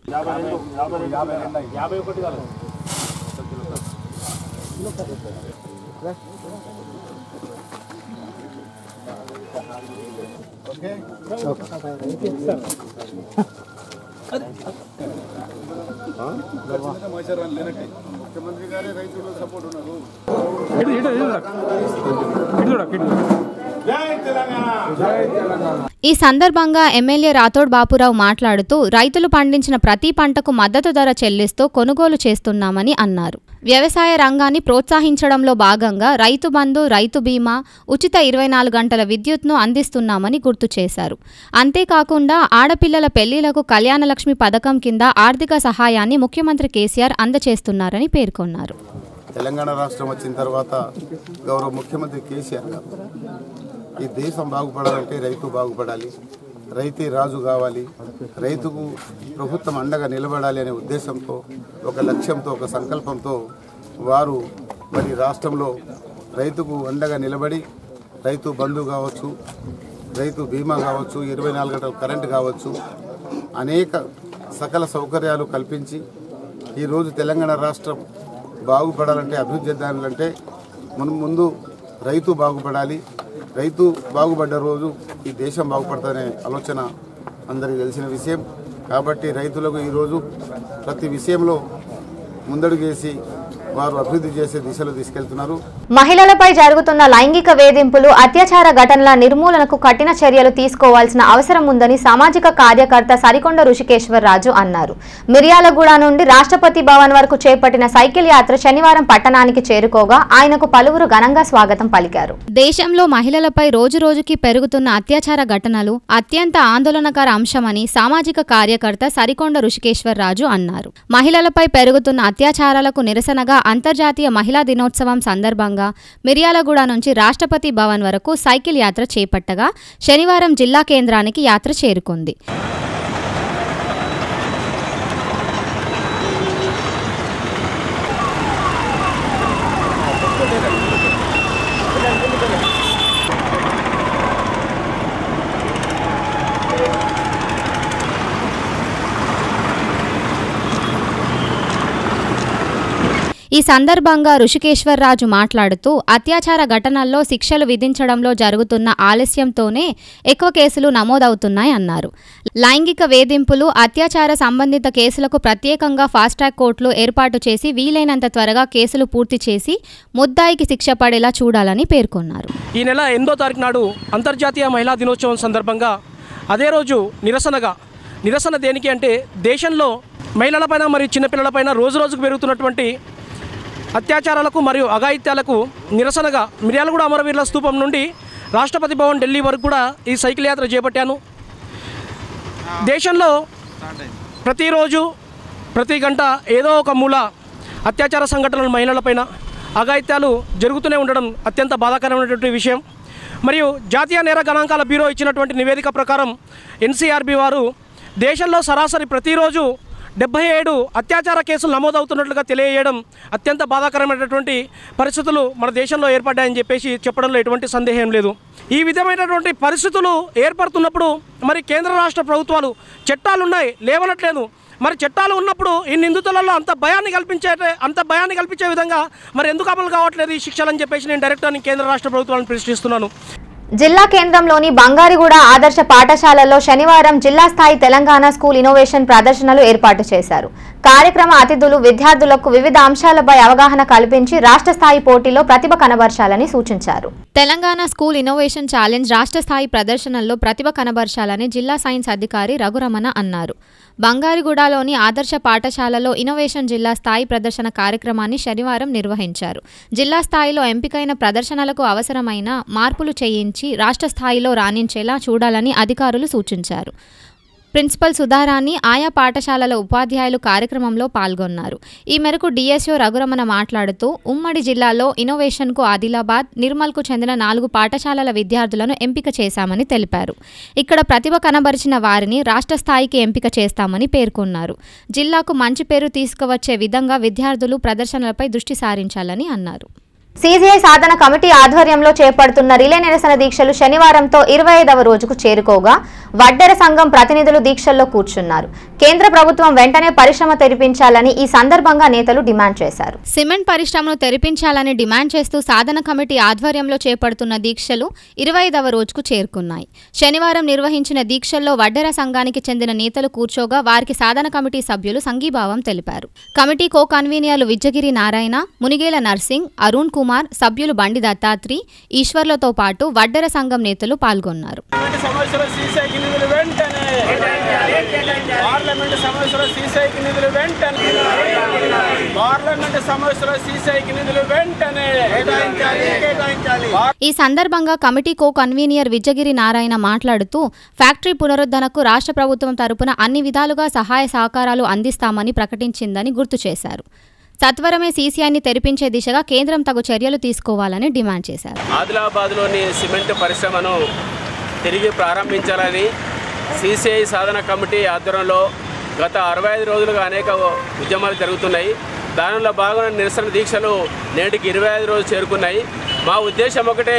ముఖ్యమంత్రి గారే రైతుల సపోర్ట్ ఉన్నారు జై తెలంగాణ ఈ సందర్భంగా ఎమ్మెల్యే రాథోడ్ బాపురావు మాట్లాడుతూ రైతులు పండించిన ప్రతి పంటకు మద్దతు ధర చెల్లిస్తూ కొనుగోలు చేస్తున్నామని అన్నారు వ్యవసాయ రంగాన్ని ప్రోత్సహించడంలో భాగంగా రైతు బంధు రైతు బీమా ఉచిత ఇరవై నాలుగు గంటల విద్యుత్ను అందిస్తున్నామని గుర్తు చేశారు అంతేకాకుండా ఆడపిల్లల పెళ్లిలకు కళ్యాణలక్ష్మి పథకం కింద ఆర్థిక సహాయాన్ని ముఖ్యమంత్రి కేసీఆర్ అందజేస్తున్నారని పేర్కొన్నారు తెలంగాణ రాష్ట్రం వచ్చిన తర్వాత గౌరవ ముఖ్యమంత్రి కేసీఆర్ గారు ఈ దేశం బాగుపడాలంటే రైతు బాగుపడాలి రైతే రాజు కావాలి రైతుకు ప్రభుత్వం అండగా నిలబడాలి అనే ఉద్దేశంతో ఒక లక్ష్యంతో ఒక సంకల్పంతో వారు మరి రాష్ట్రంలో రైతుకు అండగా నిలబడి రైతు బంధు కావచ్చు రైతు బీమా కావచ్చు ఇరవై నాలుగు గంటల కరెంటు కావచ్చు అనేక సకల సౌకర్యాలు కల్పించి ఈరోజు తెలంగాణ రాష్ట్రం బాగుపడాలంటే అభివృద్ధి చెందాలంటే మనం ముందు రైతు బాగుపడాలి రైతు బాగుపడ్డ రోజు ఈ దేశం బాగుపడుతుందనే ఆలోచన అందరికీ తెలిసిన విషయం కాబట్టి రైతులకు ఈరోజు ప్రతి విషయంలో ముందడుగేసి వారు అభివృద్ధి చేసే దిశలో తీసుకెళ్తున్నారు మహిళలపై జరుగుతున్న లైంగిక వేధింపులు అత్యాచార ఘటనల నిర్మూలనకు కఠిన చర్యలు తీసుకోవాల్సిన అవసరం ఉందని సామాజిక కార్యకర్త సరికొండ ఋషికేశ్వరరాజు అన్నారు మిర్యాలగూడ నుండి రాష్ట్రపతి భవన్ వరకు చేపట్టిన సైకిల్ యాత్ర శనివారం పట్టణానికి చేరుకోగా ఆయనకు పలువురు ఘనంగా స్వాగతం పలికారు దేశంలో మహిళలపై రోజురోజుకి పెరుగుతున్న అత్యాచార ఘటనలు అత్యంత ఆందోళనకర అంశమని సామాజిక కార్యకర్త సరికొండ ఋషికేశ్వరరాజు అన్నారు మహిళలపై పెరుగుతున్న అత్యాచారాలకు నిరసనగా అంతర్జాతీయ మహిళా దినోత్సవం సందర్భంగా మిర్యాలగూడ నుంచి రాష్ట్రపతి భవన్ వరకు సైకిల్ యాత్ర చేపట్టగా శనివారం జిల్లా కేంద్రానికి యాత్ర చేరుకుంది ఈ సందర్భంగా ఋషికేశ్వరరాజు మాట్లాడుతూ అత్యాచార ఘటనల్లో శిక్షలు విధించడంలో జరుగుతున్న ఆలస్యంతోనే ఎక్కువ కేసులు నమోదవుతున్నాయన్నారు లైంగిక వేధింపులు అత్యాచార సంబంధిత కేసులకు ప్రత్యేకంగా ఫాస్ట్ ట్రాక్ కోర్టులు ఏర్పాటు చేసి వీలైనంత త్వరగా కేసులు పూర్తి చేసి ముద్దాయికి శిక్ష పడేలా చూడాలని పేర్కొన్నారు ఈ నెల ఎనిమిదో తారీఖు నాడు అంతర్జాతీయ మహిళా దినోత్సవం సందర్భంగా అదే రోజు నిరసనగా నిరసన దేనికి అంటే దేశంలో మహిళలపైన మరియు చిన్నపిల్లలపైన రోజు రోజుకు పెరుగుతున్నటువంటి అత్యాచారాలకు మరియు అఘాయిత్యాలకు నిరసనగా మిర్యాలగూడ అమరవీరుల స్తూపం నుండి రాష్ట్రపతి భవన్ ఢిల్లీ వరకు కూడా ఈ సైకిల్ యాత్ర చేపట్టాను దేశంలో ప్రతిరోజు ప్రతి గంట ఏదో ఒక మూల అత్యాచార సంఘటనలు మహిళలపైన అఘాయిత్యాలు జరుగుతూనే ఉండడం అత్యంత బాధాకరమైనటువంటి విషయం మరియు జాతీయ నేర గణాంకాల బ్యూరో ఇచ్చినటువంటి నివేదిక ప్రకారం ఎన్సీఆర్బి వారు దేశంలో సరాసరి ప్రతిరోజు డెబ్బై ఏడు అత్యాచార కేసులు నమోదవుతున్నట్లుగా తెలియజేయడం అత్యంత బాధాకరమైనటువంటి పరిస్థితులు మన దేశంలో ఏర్పడ్డాయని చెప్పేసి చెప్పడంలో ఎటువంటి సందేహం లేదు ఈ విధమైనటువంటి పరిస్థితులు ఏర్పడుతున్నప్పుడు మరి కేంద్ర రాష్ట్ర ప్రభుత్వాలు చట్టాలు ఉన్నాయి లేవనట్లేదు మరి చట్టాలు ఉన్నప్పుడు ఈ నిందితులలో అంత భయాన్ని కల్పించే అంత భయాన్ని కల్పించే విధంగా మరి ఎందుకు అమలు కావట్లేదు ఈ శిక్షలు అని చెప్పేసి నేను డైరెక్టర్ కేంద్ర రాష్ట్ర ప్రభుత్వాలను ప్రశ్నిస్తున్నాను జిల్లా కేంద్రంలోని బంగారిగూడ ఆదర్శ పాఠశాలలో శనివారం జిల్లా స్థాయి తెలంగాణ స్కూల్ ఇన్నోవేషన్ ప్రదర్శనలు ఏర్పాటు చేశారు కార్యక్రమ అతిథులు విద్యార్థులకు వివిధ అంశాలపై అవగాహన కల్పించి రాష్ట్ర స్థాయి పోటీలో ప్రతిభ కనబర్చాలని సూచించారు తెలంగాణ స్కూల్ ఇన్నోవేషన్ ఛాలెంజ్ రాష్ట్ర స్థాయి ప్రదర్శనల్లో ప్రతిభ కనబర్చాలని జిల్లా సైన్స్ అధికారి రఘురమణ అన్నారు బంగారిగూడలోని ఆదర్శ పాఠశాలలో ఇన్నోవేషన్ జిల్లా స్థాయి ప్రదర్శన కార్యక్రమాన్ని శనివారం నిర్వహించారు జిల్లా స్థాయిలో ఎంపికైన ప్రదర్శనలకు అవసరమైన మార్పులు చేయించి రాష్ట్ర స్థాయిలో రాణించేలా చూడాలని అధికారులు సూచించారు ప్రిన్సిపల్ సుధారాణి ఆయా పాఠశాలల ఉపాధ్యాయులు కార్యక్రమంలో పాల్గొన్నారు ఈ మేరకు డిఎస్ఓ రఘురమణ మాట్లాడుతూ ఉమ్మడి జిల్లాలో ఇన్నోవేషన్కు ఆదిలాబాద్ నిర్మల్కు చెందిన నాలుగు పాఠశాలల విద్యార్థులను ఎంపిక చేశామని తెలిపారు ఇక్కడ ప్రతిభ కనబరిచిన వారిని రాష్ట్ర స్థాయికి ఎంపిక చేస్తామని పేర్కొన్నారు జిల్లాకు మంచి పేరు తీసుకువచ్చే విధంగా విద్యార్థులు ప్రదర్శనలపై దృష్టి సారించాలని అన్నారు సీజీఐ సాధన కమిటీ ఆధ్వర్యంలో చేపడుతున్న రిలే నిరసన దీక్షలు శనివారంతో ఇరవై ఐదవ రోజుకు చేరుకోగా వడ్డెర సంఘం ప్రతినిధులు దీక్షల్లో కూర్చున్నారు కేంద్ర ప్రభుత్వం వెంటనే పరిశ్రమ తెరిపించాలని ఈ సందర్భంగా నేతలు డిమాండ్ చేశారు సిమెంట్ పరిశ్రమను తెరిపించాలని డిమాండ్ చేస్తూ సాధన కమిటీ ఆధ్వర్యంలో చేపడుతున్న దీక్షలు ఇరవై ఐదవ రోజుకు చేరుకున్నాయి శనివారం నిర్వహించిన దీక్షల్లో వడ్డెర సంఘానికి చెందిన నేతలు కూర్చోగా వారికి సాధన కమిటీ సభ్యులు సంఘీభావం తెలిపారు కమిటీ కో కన్వీనియర్లు విజ్జగిరి నారాయణ మునిగేల నర్సింగ్ అరుణ్ కుమార్ సభ్యులు బండి దత్తాత్రి ఈశ్వర్లతో పాటు వడ్డెర సంఘం నేతలు పాల్గొన్నారు సమస్యల సీసైకి నిధులు వెంటనే పార్లమెంట్ సమస్యల సీసైకి నిధులు వెంటనే పార్లమెంట్ సమస్యల సీసైకి నిధులు వెంటనే కేటాయించాలి కేటాయించాలి ఈ సందర్భంగా committee co convener Vijayagiri Narayana మాట్లాడుతూ ఫ్యాక్టరీ పునరుద్ధరణకు రాష్ట్ర ప్రభుత్వం తరపున అన్ని విధాలుగా సహాయ సహకారాలు అందిస్తామని ప్రకటించిందని గుర్తు చేశారు సత్వరమే సీసీఐని తెరిపించే దిశగా కేంద్రం తగు చర్యలు తీసుకోవాలని డిమాండ్ చేశారు ఆదిలాబాద్లోని సిమెంట్ పరిశ్రమను తిరిగి ప్రారంభించాలని సిసిఐ సాధన కమిటీ ఆధ్వర్యంలో గత అరవై ఐదు రోజులుగా అనేక ఉద్యమాలు జరుగుతున్నాయి దానిలో భాగంగా నిరసన దీక్షలు నేటికి ఇరవై ఐదు రోజులు చేరుకున్నాయి మా ఉద్దేశం ఒకటే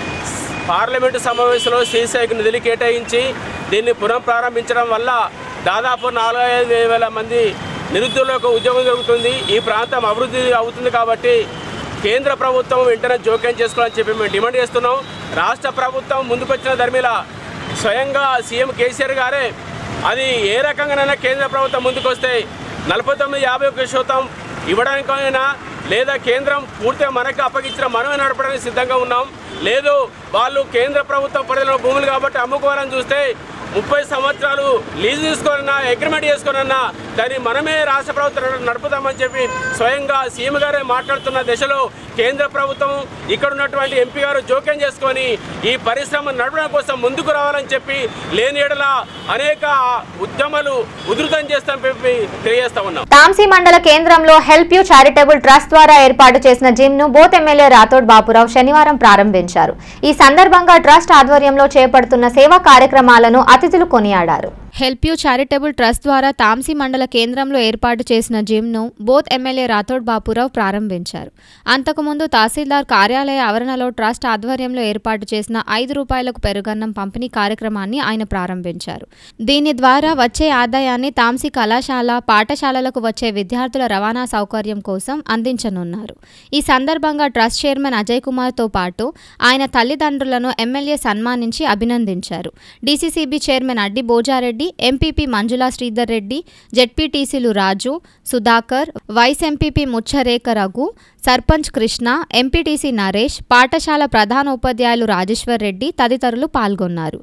పార్లమెంటు సమావేశంలో సీసీఐకి నిధులు కేటాయించి దీన్ని పునః ప్రారంభించడం వల్ల దాదాపు నాలుగు ఐదు వేల మంది నిరుద్యోగులకు ఉద్యోగం జరుగుతుంది ఈ ప్రాంతం అభివృద్ధి అవుతుంది కాబట్టి కేంద్ర ప్రభుత్వం వెంటనే జోక్యం చేసుకోవాలని చెప్పి మేము డిమాండ్ చేస్తున్నాం రాష్ట్ర ప్రభుత్వం ముందుకొచ్చిన ధర్మిల స్వయంగా సీఎం కేసీఆర్ గారే అది ఏ రకంగానైనా కేంద్ర ప్రభుత్వం ముందుకొస్తే నలభై తొమ్మిది యాభై ఒక్క శాతం ఇవ్వడానికైనా లేదా కేంద్రం పూర్తిగా మనకు అప్పగించిన మనమే నడపడానికి సిద్ధంగా ఉన్నాం లేదు వాళ్ళు కేంద్ర ప్రభుత్వ పరిధిలో భూములు కాబట్టి అమ్ముకోవాలని చూస్తే ముప్పై సంవత్సరాలు లీజు తీసుకోనన్నా అగ్రిమెంట్ చేసుకోనన్నా దాన్ని మనమే రాష్ట్ర ప్రభుత్వం నడుపుతామని చెప్పి స్వయంగా సీఎం గారే మాట్లాడుతున్న దశలో కేంద్ర ప్రభుత్వం ఇక్కడ ఉన్నటువంటి ఎంపీ గారు జోక్యం చేసుకొని ఈ పరిశ్రమ నడపడం కోసం ముందుకు రావాలని చెప్పి లేని ఎడల అనేక ఉద్యమాలు ఉధృతం చేస్తామని చెప్పి తెలియజేస్తా ఉన్నాం తాంసీ మండల కేంద్రంలో హెల్ప్ యూ చారిటబుల్ ట్రస్ట్ ద్వారా ఏర్పాటు చేసిన జిమ్ ను బోత్ ఎమ్మెల్యే రాథోడ్ బాపురావు శనివారం ప్రారంభించారు ఈ సందర్భంగా ట్రస్ట్ ఆధ్వర్యంలో చేపడుతున్న సేవా కార్యక్రమాలను అతిథులు కొనియాడారు హెల్ప్ యూ చారిటబుల్ ట్రస్ట్ ద్వారా తాంసీ మండల కేంద్రంలో ఏర్పాటు చేసిన జిమ్ను బోత్ ఎమ్మెల్యే రాథోడ్ బాపురావు ప్రారంభించారు అంతకుముందు తహసీల్దార్ కార్యాలయ ఆవరణలో ట్రస్ట్ ఆధ్వర్యంలో ఏర్పాటు చేసిన ఐదు రూపాయలకు పెరుగన్నం పంపిణీ కార్యక్రమాన్ని ఆయన ప్రారంభించారు దీని ద్వారా వచ్చే ఆదాయాన్ని తాంసీ కళాశాల పాఠశాలలకు వచ్చే విద్యార్థుల రవాణా సౌకర్యం కోసం అందించనున్నారు ఈ సందర్భంగా ట్రస్ట్ చైర్మన్ అజయ్ కుమార్తో పాటు ఆయన తల్లిదండ్రులను ఎమ్మెల్యే సన్మానించి అభినందించారు DCCB chairman Addi Bojareddy MPP Manjula Sridhar Reddy జెడ్పీటీసీలు Raju Sudhakar vice MPP Muchcharekha Raghu sarpanch Krishna MPTC Naresh పాఠశాల ప్రధాన ఉపాధ్యాయులు రాజేశ్వర్ రెడ్డి తదితరులు పాల్గొన్నారు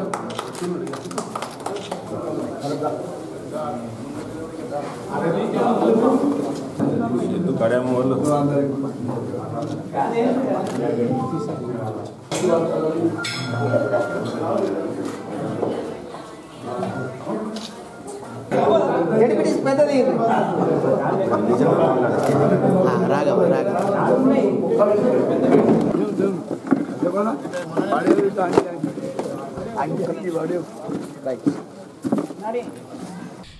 పెద్దది రాగవ రాగవ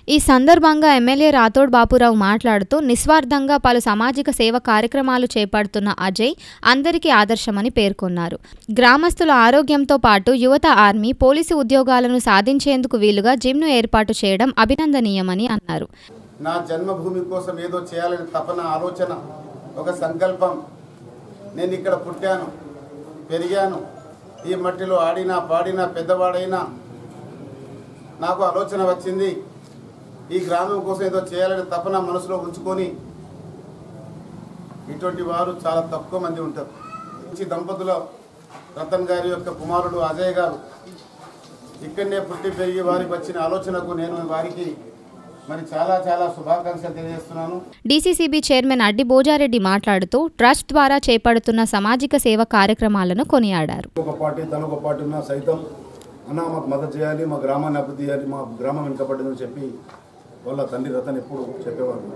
ఈ సందర్భంగా ఎమ్మెల్యే రాథోడ్ బాపురావు మాట్లాడుతూ నిస్వార్థంగా పలు సామాజిక సేవ కార్యక్రమాలు చేపడుతున్న అజయ్ అందరికీ ఆదర్శమని పేర్కొన్నారు గ్రామస్తుల ఆరోగ్యంతో పాటు యువత ఆర్మీ పోలీసు ఉద్యోగాలను సాధించేందుకు వీలుగా జిమ్ను ఏర్పాటు చేయడం అభినందనీయమని అన్నారు నా జన్మభూమి కోసం ఏదో చేయాలని తపన ఆలోచన ఒక సంకల్పం నేను ఇక్కడ పుట్టాను పెరిగాను ఈ మట్టిలో ఆడినా పాడినా పెద్దవాడైనా నాకు ఆలోచన వచ్చింది ఈ గ్రామం కోసం ఏదో చేయాలని తపన మనసులో ఉంచుకొని ఇటువంటి వారు చాలా తక్కువ మంది ఉంటారు మంచి దంపతుల రతన్ గారి యొక్క కుమారుడు అజయ్ గారు ఇక్కడనే పుట్టి పెరిగి వారికి వచ్చిన ఆలోచనకు నేను వారికి మరి చాలా చాలా శుభాకాంక్షలు తెలియజేస్తున్నాను డీసీసీబీ చైర్మన్ అడ్డి బోజారెడ్డి మాట్లాడుతూ ట్రస్ట్ ద్వారా చేపడుతున్న సామాజిక సేవ కార్యక్రమాలను కొనియాడారు ఒక పార్టీ తన ఒక పార్టీ ఉన్నా సైతం అన్న మాకు మద్దతు చేయాలి మా గ్రామాన్ని అభివృద్ధి చేయాలి మా గ్రామం వెనుకబడిందని చెప్పి వాళ్ళ తండ్రి రతన్ ఎప్పుడు చెప్పేవారు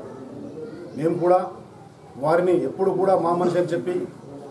మేము కూడా వారిని ఎప్పుడు కూడా మా మనిషి అని చెప్పి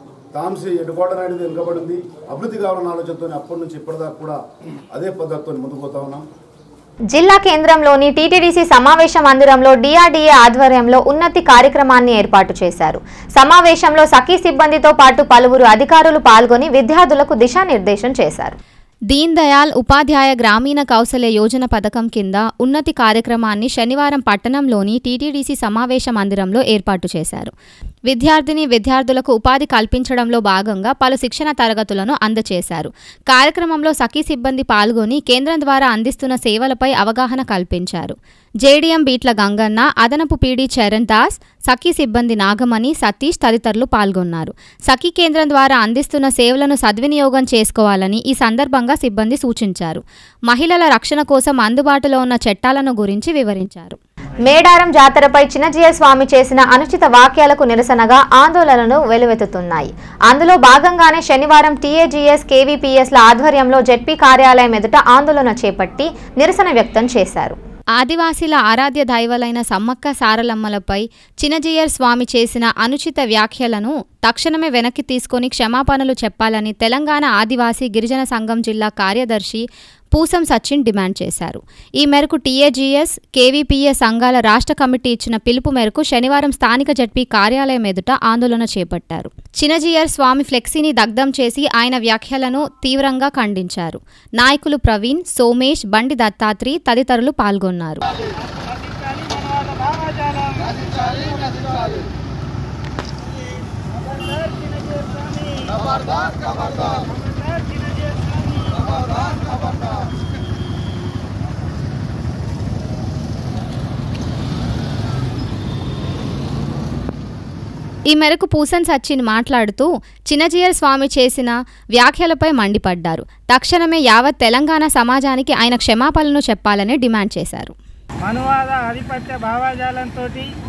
తాంసి ఎడుకోవడం అనేది వెనుకబడింది అభివృద్ధి కావాలన్న ఆలోచనతో అప్పటి నుంచి ఇప్పటిదాకా కూడా అదే పద్ధతితో ముందుకు పోతా ఉన్నాం జిల్లా కేంద్రంలోని టీటీడీసీ సమావేశ మందిరంలో డిఆర్డీఏ ఆధ్వర్యంలో ఉన్నతి కార్యక్రమాన్ని ఏర్పాటు చేశారు సమావేశంలో సఖీ సిబ్బందితో పాటు పలువురు అధికారులు పాల్గొని విద్యార్థులకు దిశానిర్దేశం చేశారు దీన్ దయాల్ ఉపాధ్యాయ గ్రామీణ కౌశల్య యోజన పథకం కింద ఉన్నతి కార్యక్రమాన్ని శనివారం పట్టణంలోని టీటీడీసీ సమావేశ మందిరంలో ఏర్పాటు చేశారు విద్యార్థిని విద్యార్థులకు ఉపాధి కల్పించడంలో భాగంగా పలు శిక్షణ తరగతులను అందజేశారు కార్యక్రమంలో సఖీ సిబ్బంది పాల్గొని కేంద్రం ద్వారా అందిస్తున్న సేవలపై అవగాహన కల్పించారు జేడీఎం బీట్ల గంగన్న అదనపు పీడీ చరణ్ దాస్ సఖీ సిబ్బంది నాగమణి సతీష్ తదితరులు పాల్గొన్నారు సఖీ కేంద్రం ద్వారా అందిస్తున్న సేవలను సద్వినియోగం చేసుకోవాలని ఈ సందర్భంగా సిబ్బంది సూచించారు మహిళల రక్షణ కోసం అందుబాటులో ఉన్న చట్టాలను గురించి వివరించారు మేడారం జాతరపై చిన్నజీయ స్వామి చేసిన అనుచిత వాక్యాలకు నిరసనగా ఆందోళనలు వెలువెత్తుతున్నాయి అందులో భాగంగానే శనివారం టీఏజీఎస్ కేవీపీఎస్ల ఆధ్వర్యంలో జెడ్పీ కార్యాలయం ఎదుట ఆందోళన చేపట్టి నిరసన వ్యక్తం చేశారు ఆదివాసీల ఆరాధ్య దైవలైన సమ్మక్క సారలమ్మలపై చినజీయర్ స్వామి చేసిన అనుచిత వ్యాఖ్యలను తక్షణమే వెనక్కి తీసుకొని క్షమాపణలు చెప్పాలని తెలంగాణ ఆదివాసీ గిరిజన సంఘం జిల్లా కార్యదర్శి పూసం సచిన్ డిమాండ్ చేశారు ఈ మేరకు టీఏజీఎస్ కేవీపీఎస్ సంఘాల రాష్ట్ర కమిటీ ఇచ్చిన పిలుపు మేరకు శనివారం స్థానిక జడ్పీ కార్యాలయం ఎదుట ఆందోళన చేపట్టారు చినజీయర్ స్వామి ఫ్లెక్సీని దగ్ధం చేసి ఆయన వ్యాఖ్యలను తీవ్రంగా ఖండించారు నాయకులు ప్రవీణ్ సోమేష్ బండి దత్తాత్రి తదితరులు పాల్గొన్నారు ఈ మేరకు పూసన్ సచిన్ మాట్లాడుతూ చిన్నజీయర్ స్వామి చేసిన వ్యాఖ్యలపై మండిపడ్డారు తక్షణమే యావత్ తెలంగాణ సమాజానికి ఆయన క్షమాపణలు చెప్పాలని డిమాండ్ చేశారు మనువాద ఆధిపత్య భావాజాలంతో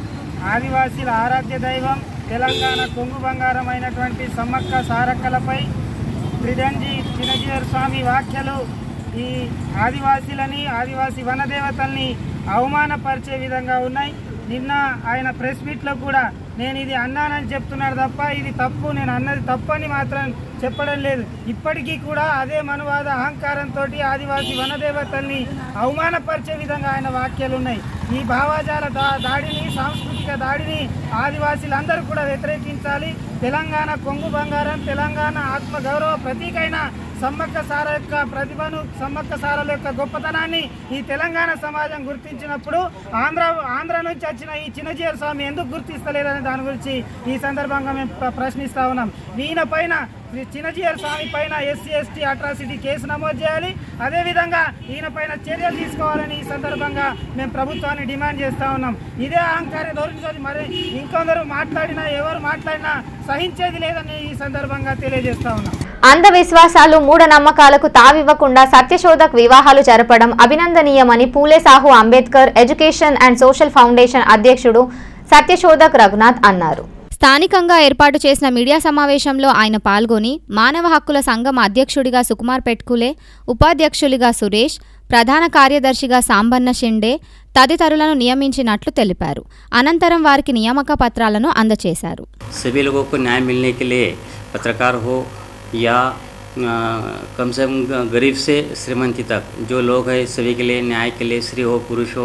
ఆదివాసీల ఆరాధ్య దైవం తెలంగాణ కొంగు బంగారం అయినటువంటి సమ్మక్క సారక్కలపై త్రిదంజి చిన్నజీవర్ స్వామి వ్యాఖ్యలు ఈ ఆదివాసీలని ఆదివాసీ వనదేవతల్ని అవమానపరిచే విధంగా ఉన్నాయి నిన్న ఆయన ప్రెస్ మీట్లో కూడా నేను ఇది అన్నానని చెప్తున్నాడు తప్ప ఇది తప్పు నేను అన్నది తప్పు అని మాత్రం చెప్పడం లేదు ఇప్పటికీ కూడా అదే మనువాద అహంకారంతో ఆదివాసీ వనదేవతల్ని అవమానపరిచే విధంగా ఆయన వాక్యాలు ఉన్నాయి ఈ భావాజాల దా దాడిని సాంస్కృతిక దాడిని ఆదివాసీలందరూ కూడా వ్యతిరేకించాలి తెలంగాణ కొంగు బంగారం తెలంగాణ ఆత్మ గౌరవ ప్రతీకైన సమ్మక్క సార యొక్క ప్రతిభను సమ్మక్క సారల యొక్క గొప్పతనాన్ని ఈ తెలంగాణ సమాజం గుర్తించినప్పుడు ఆంధ్ర ఆంధ్ర నుంచి వచ్చిన ఈ చిన్నజీవ స్వామి ఎందుకు గుర్తిస్తలేరనే దాని గురించి ఈ సందర్భంగా మేము ప్ర- ప్రశ్నిస్తా ఉన్నాం ఈయన పైన శ్రీ చిన్నజీయర్ స్వామి పైన ఎస్సీ ఎస్టీ అట్రాసిటీ కేసు నమోదు చేయాలి అదేవిధంగా ఈయన పైన చర్యలు తీసుకోవాలని ఈ సందర్భంగా మేము ప్రభుత్వాన్ని డిమాండ్ చేస్తా ఉన్నాం ఇదే అహంకార ధోరణితో మరి ఇంకొందరు మాట్లాడినా ఎవరు మాట్లాడినా సహించేది లేదని ఈ సందర్భంగా తెలియజేస్తా ఉన్నాం అంధవిశ్వాసాలు మూఢనమ్మకాలకు తావివ్వకుండా సత్యశోధక్ వివాహాలు జరపడం అభినందనీయమని Phule Sahu Ambedkar education and social foundation అధ్యక్షుడు సత్యశోధక్ రఘునాథ్ అన్నారు స్థానికంగా ఏర్పాటు చేసిన మీడియా సమావేశంలో ఆయన పాల్గొని మానవ హక్కుల సంఘం అధ్యక్షుడిగా సుకుమార్ పెట్కులే ఉపాధ్యక్షులుగా సురేష్ ప్రధాన కార్యదర్శిగా సాంబన్న షిండే తదితరులను నియమించినట్లు తెలిపారు అనంతరం వారికి నియామక పత్రాలను అందజేశారు सभी लोगों को न्याय मिलने के लिए पत्रकार हो या अ, कम से कम ग- गरीब से श्रीमंती तक जो लोग हैं सभी के लिए न्याय के लिए स्त्री हो पुरुष हो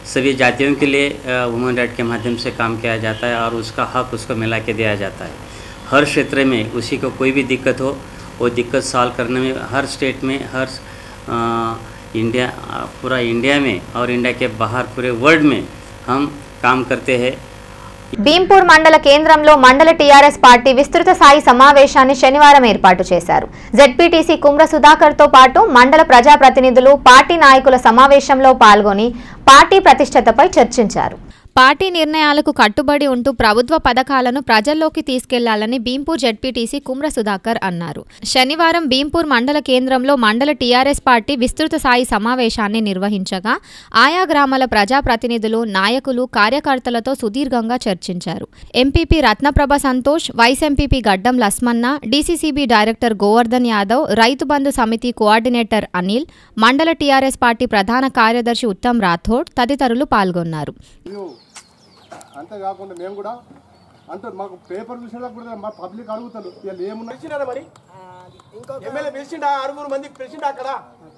सभी जातियों के लिए वुमेन राइट के माध्यम से काम किया जाता है और उसका हक उसको मिला के दिया जाता है हर क्षेत्र में उसी को कोई भी दिक्कत हो वो दिक्कत सॉल्व करने में हर स्टेट में हर अ, इंडिया अ, पूरा इंडिया में और इंडिया के बाहर पूरे वर्ल्ड में हम काम करते हैं భీంపూర్ మండల కేంద్రంలో మండల టీఆర్ఎస్ పార్టీ విస్తృత స్థాయి సమావేశాన్ని శనివారం ఏర్పాటు చేశారు జెడ్పీటీసీ కుమ్ర సుధాకర్ తో పాటు మండల ప్రజాప్రతినిధులు పార్టీ నాయకుల సమావేశంలో పాల్గొని పార్టీ ప్రతిష్టతపై చర్చించారు పార్టీ నిర్ణయాలకు కట్టుబడి ఉంటూ ప్రభుత్వ పథకాలను ప్రజల్లోకి తీసుకెళ్లాలని భీంపూర్ జెడ్పీటీసీ కుమ్ర సుధాకర్ అన్నారు శనివారం భీంపూర్ మండల కేంద్రంలో మండల టీఆర్ఎస్ పార్టీ విస్తృత స్థాయి సమావేశాన్ని నిర్వహించగా ఆయా గ్రామాల ప్రజాప్రతినిధులు నాయకులు కార్యకర్తలతో సుదీర్ఘంగా చర్చించారు MPP Ratnaprabha Santosh vice MPP Gaddam Lasmanna DCCB director Govardhan Yadav Rythu Bandhu సమితి కోఆర్డినేటర్ అనిల్ మండల టీఆర్ఎస్ పార్టీ ప్రధాన కార్యదర్శి ఉత్తమ్ రాథోడ్ తదితరులు పాల్గొన్నారు అంతేకాకుండా మేము కూడా అంటే మాకు పేపర్ విషయంలో కూడా మా పబ్లిక్ అడుగుతారు వీళ్ళు ఏమున్నా మరి ఎమ్మెల్యే పిలిచిండా ఆరుగురు మందికి పిలిచిండా అక్కడ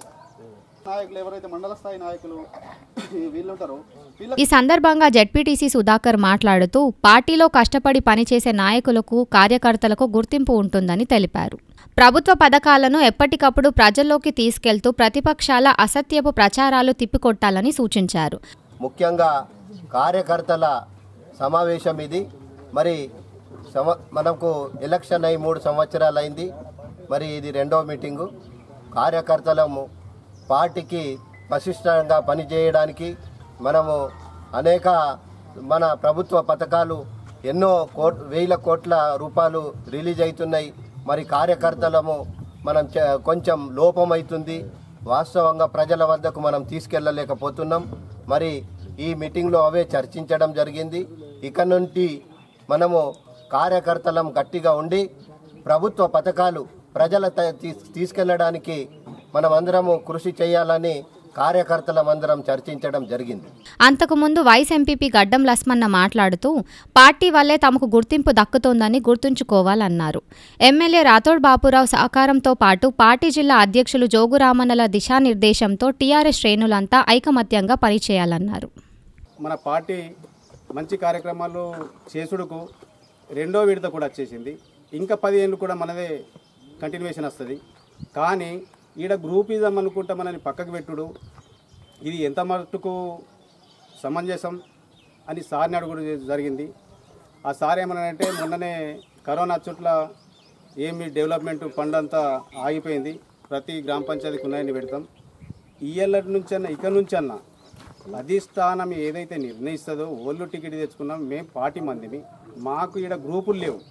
నాయకులు ఎవరైతే మండల స్థాయి నాయకులు వీళ్ళు ఉంటారో ఈ సందర్భంగా జెడ్పీటీసీ సుధాకర్ మాట్లాడుతూ పార్టీలో కష్టపడి పనిచేసే నాయకులకు కార్యకర్తలకు గుర్తింపు ఉంటుందని తెలిపారు ప్రభుత్వ పథకాలను ఎప్పటికప్పుడు ప్రజల్లోకి తీసుకెళ్తూ ప్రతిపక్షాల అసత్యపు ప్రచారాలు తిప్పికొట్టాలని సూచించారు ముఖ్యంగా కార్యకర్తల సమావేశం ఇది మరి సమ మనకు ఎలక్షన్ అయి మూడు సంవత్సరాలు అయింది మరి ఇది రెండో మీటింగు కార్యకర్తలము పార్టీకి పశిష్టంగా పనిచేయడానికి మనము అనేక మన ప్రభుత్వ పథకాలు ఎన్నో కోట్ వేల కోట్ల రూపాయలు రిలీజ్ అవుతున్నాయి మరి కార్యకర్తలము మనం చ- కొంచెం లోపం అవుతుంది వాస్తవంగా ప్రజల వద్దకు మనం తీసుకెళ్ళలేకపోతున్నాం మరి ఈ మీటింగ్లో అవే చర్చించడం జరిగింది ఇక నుండి మనము కార్యకర్తలం గట్టిగా ఉండి ప్రభుత్వ పథకాలు ప్రజల త- తీస్- తీసుకెళ్ళడానికి మనమందరము కృషి చేయాలని కార్యకర్తలమందరం చర్చించడం జరిగింది అంతకుముందు వైస్ ఎంపీపీ గడ్డం లస్మన్న మాట్లాడుతూ పార్టీ వల్లే తమకు గుర్తింపు దక్కుతోందని గుర్తుంచుకోవాలన్నారు ఎమ్మెల్యే రాథోడ్ బాపురావు సహకారంతో పాటు పార్టీ జిల్లా అధ్యక్షులు జోగురామన్నల దిశానిర్దేశంతో టీఆర్ఎస్ శ్రేణులంతా ఐకమత్యంగా పనిచేయాలన్నారు మన పార్టీ మంచి కార్యక్రమాలు చేసుడుకు రెండో విడత కూడా వచ్చేసింది ఇంకా పది ఏళ్ళు కూడా మనదే కంటిన్యూషన్ వస్తుంది కానీ ఈడ గ్రూపిజం అనుకుంటా మనని పక్కకు పెట్టుడు ఇది ఎంత మటుకు సమంజసం అని సార్ని అడుగుడు జరిగింది ఆ సార్ ఏమన్నాడంటే మొన్ననే కరోనా చుట్ల ఏమి డెవలప్మెంట్ ఫండ్ అంతా ఆగిపోయింది ప్రతి గ్రామ పంచాయతీకి ఉన్నాయని పెడతాం ఇయ్యల్లటి నుంచి అన్న ఇక నుంచి అన్న అధిష్టానం ఏదైతే నిర్ణయిస్తుందో ఓళ్ళు టికెట్ తెచ్చుకున్నాం మేము పార్టీ మందిని మాకు ఈడ గ్రూపులు లేవు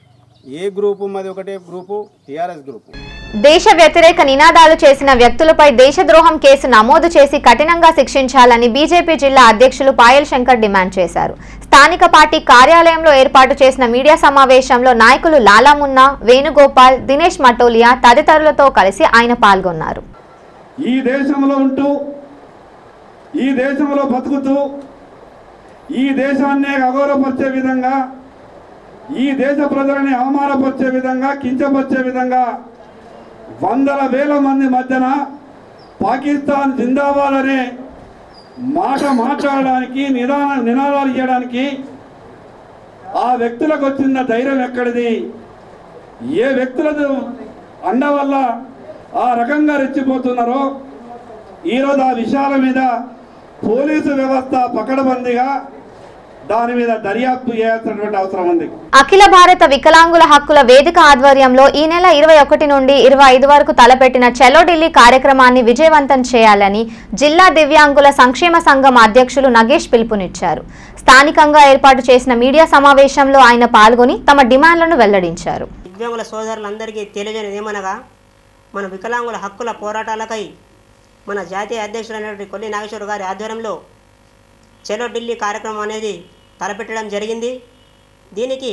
ఏ గ్రూపు మాది ఒకటే గ్రూపు టీఆర్ఎస్ గ్రూపు దేశ వ్యతిరేక నినాదాలు చేసిన వ్యక్తులపై దేశద్రోహం కేసు నమోదు చేసి కఠినంగా శిక్షించాలని బీజేపీ జిల్లా అధ్యక్షులు పాయల్ శంకర్ డిమాండ్ చేశారు స్థానిక పార్టీ కార్యాలయంలో ఏర్పాటు చేసిన మీడియా సమావేశంలో నాయకులు లాలామున్నా వేణుగోపాల్ దినేష్ మటోలియా తదితరులతో కలిసి ఆయన పాల్గొన్నారు ఈ దేశంలో ఉంటూ ఈ దేశంలో బతుకుతూ ఈ దేశాన్నే అగౌరవపరిచే విధంగా ఈ దేశ ప్రజలని అవమానపరిచే విధంగా కించపరిచే విధంగా వందల వేల మంది మధ్యన పాకిస్తాన్ జిందాబాద్ అనే మాట మాట్లాడడానికి నిదాన నినాదాలు చేయడానికి ఆ వ్యక్తులకు వచ్చిన ధైర్యం ఎక్కడిది ఏ వ్యక్తుల అండ వల్ల ఆ రకంగా రెచ్చిపోతున్నారో ఈరోజు ఆ విషయాల మీద పోలీసు వ్యవస్థ పకడ్బందీగా దాని మీద దర్యాప్తు చేయాల్సినటువంటి అవసరం ఉంది అఖిల భారత వికలాంగుల హక్కుల వేదిక ఆధ్వర్యంలో ఈ నెల ఇరవై ఒకటి నుండి ఇరవై ఐదు వరకు తలపెట్టిన చలో ఢిల్లీ కార్యక్రమాన్ని విజయవంతం చేయాలని జిల్లా దివ్యాంగుల సంక్షేమ సంఘం అధ్యక్షులు నగేష్ పిలుపునిచ్చారు స్థానికంగా ఏర్పాటు చేసిన మీడియా సమావేశంలో ఆయన పాల్గొని తమ డిమాండ్లను వెల్లడించారు దివ్యాంగుల సోదరులందరికీ తెలియజేయడం ఏమనగా మన వికలాంగుల హక్కుల పోరాటాలకై మన జాతీయ అధ్యక్షుడైనటువంటి కొల్లి నాగేశ్వర గారి ఆధ్వర్యంలో చలో ఢిల్లీ కార్యక్రమం అనేది తలపెట్టడం జరిగింది దీనికి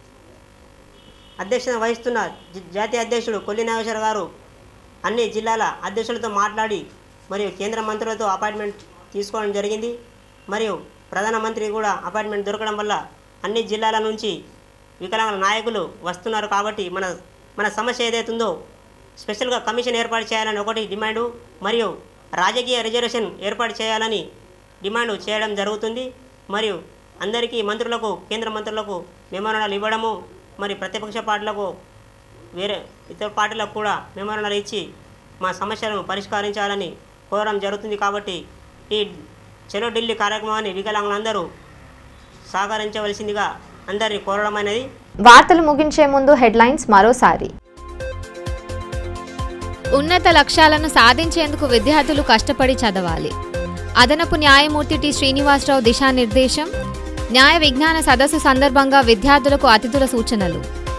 అధ్యక్షత వహిస్తున్న జ- జాతీయ అధ్యక్షుడు కొల్లి నాగేశ్వర గారు అన్ని జిల్లాల అధ్యక్షులతో మాట్లాడి మరియు కేంద్ర మంత్రులతో అపాయింట్మెంట్ తీసుకోవడం జరిగింది మరియు ప్రధానమంత్రి కూడా అపాయింట్మెంట్ దొరకడం వల్ల అన్ని జిల్లాల నుంచి వికలాంగుల నాయకులు వస్తున్నారు కాబట్టి మన మన సమస్య ఏదైతుందో స్పెషల్గా కమిషన్ ఏర్పాటు చేయాలని ఒకటి డిమాండు మరియు రాజకీయ రిజర్వేషన్ ఏర్పాటు చేయాలని డిమాండ్ చేయడం జరుగుతుంది మరియు అందరికీ మంత్రులకు కేంద్ర మంత్రులకు మెమోరాండాలు ఇవ్వడము మరి ప్రతిపక్ష పార్టీలకు వేరే ఇతర పార్టీలకు కూడా మెమోరాండాలు ఇచ్చి మా సమస్యలను పరిష్కరించాలని కోరడం జరుగుతుంది కాబట్టి ఈ చెలో ఢిల్లీ కార్యక్రమాన్ని వికలాంగులందరూ సహకరించవలసిందిగా అందరినీ కోరడం అనేది వార్తలు ముగించే ముందు హెడ్లైన్స్ మరోసారి ఉన్నత లక్ష్యాలను సాధించేందుకు విద్యార్థులు కష్టపడి చదవాలి అదనపు న్యాయమూర్తి టి శ్రీనివాసరావు దిశానిర్దేశం న్యాయ విజ్ఞాన సదస్సు సందర్భంగా విద్యార్థులకు అతిథుల సూచనలు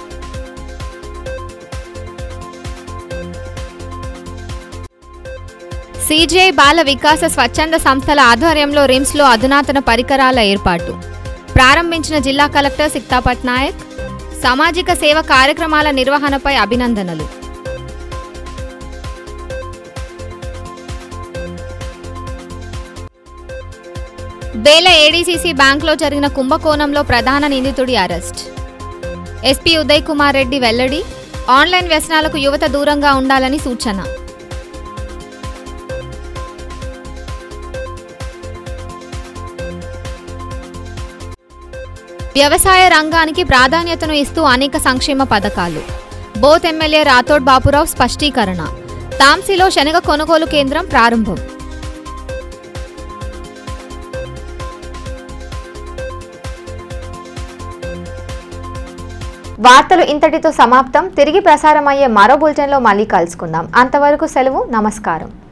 సిజిఐ బాల వికాస స్వచ్ఛంద సంస్థల ఆధ్వర్యంలో రిమ్స్లో అధునాతన పరికరాల ఏర్పాటు ప్రారంభించిన జిల్లా కలెక్టర్ సిక్తా పట్నాయక్ సామాజిక సేవ కార్యక్రమాల నిర్వహణపై అభినందనలు బేల ఏడీసీసీ బ్యాంకులో జరిగిన కుంభకోణంలో ప్రధాన నిందితుడి అరెస్ట్ ఎస్పీ ఉదయ్ కుమార్ రెడ్డి వెల్లడి ఆన్లైన్ వ్యసనాలకు యువత దూరంగా ఉండాలని సూచన వ్యవసాయ రంగానికి ప్రాధాన్యతను ఇస్తూ అనేక సంక్షేమ పథకాలు బోత్ ఎమ్మెల్యే రాథోడ్ బాపురావు స్పష్టీకరణ తాంసీలో శనగ కొనుగోలు కేంద్రం ప్రారంభం వార్తలు ఇంతటితో సమాప్తం తిరిగి ప్రసారమయ్యే మరో బులెటిన్లో మళ్ళీ కలుసుకుందాం అంతవరకు సెలవు నమస్కారం